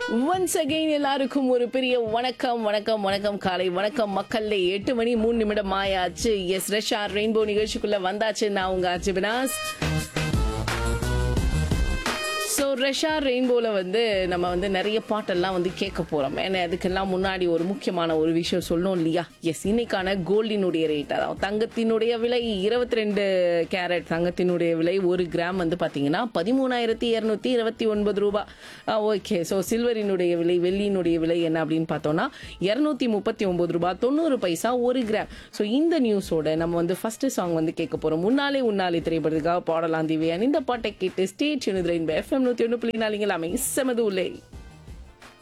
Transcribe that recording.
once again எல்லாருக்கும் ஒரு பெரிய வணக்கம் வணக்கம் வணக்கம் காலை வணக்கம் மக்கள்ல எட்டு மணி மூணு நிமிடம் ஆயாச்சு எஸ் ரஷ்யா ரெயின்போ நிகழ்ச்சிக்குள்ள வந்தாச்சு நான் உங்க ஆச்சு வினாஸ் ஸோ ரஷ்யா ரெயின்போவில் வந்து நம்ம வந்து நிறைய பாட்டெல்லாம் வந்து கேட்க போகிறோம் ஏன்னா அதுக்கெல்லாம் முன்னாடி ஒரு முக்கியமான ஒரு விஷயம் சொல்லணும் இல்லையா எஸ் இன்னைக்கான கோல்டினுடைய ரேட் அதாவது தங்கத்தினுடைய விலை இருபத்தி ரெண்டு கேரட் தங்கத்தினுடைய விலை ஒரு கிராம் வந்து பார்த்தீங்கன்னா பதிமூணாயிரத்தி இரநூத்தி இருபத்தி ஒன்பது ரூபா ஓகே ஸோ சில்வரினுடைய விலை வெள்ளியினுடைய விலை என்ன அப்படின்னு பார்த்தோம்னா இரநூத்தி முப்பத்தி ஒன்பது ரூபா தொண்ணூறு பைசா ஒரு கிராம் ஸோ இந்த நியூஸோட நம்ம வந்து ஃபர்ஸ்ட் சாங் வந்து கேட்க போகிறோம் முன்னாலே உன்னாலே திரைப்படத்துக்காக பாடலாம் திவ்யான் இந்த பாட்டை கேட்டு ஸ்டேட் யூனிட் எஃப்எம் நூற்றி ஒன்று புள்ளி நாலுங்களாமே செமது உள்ளே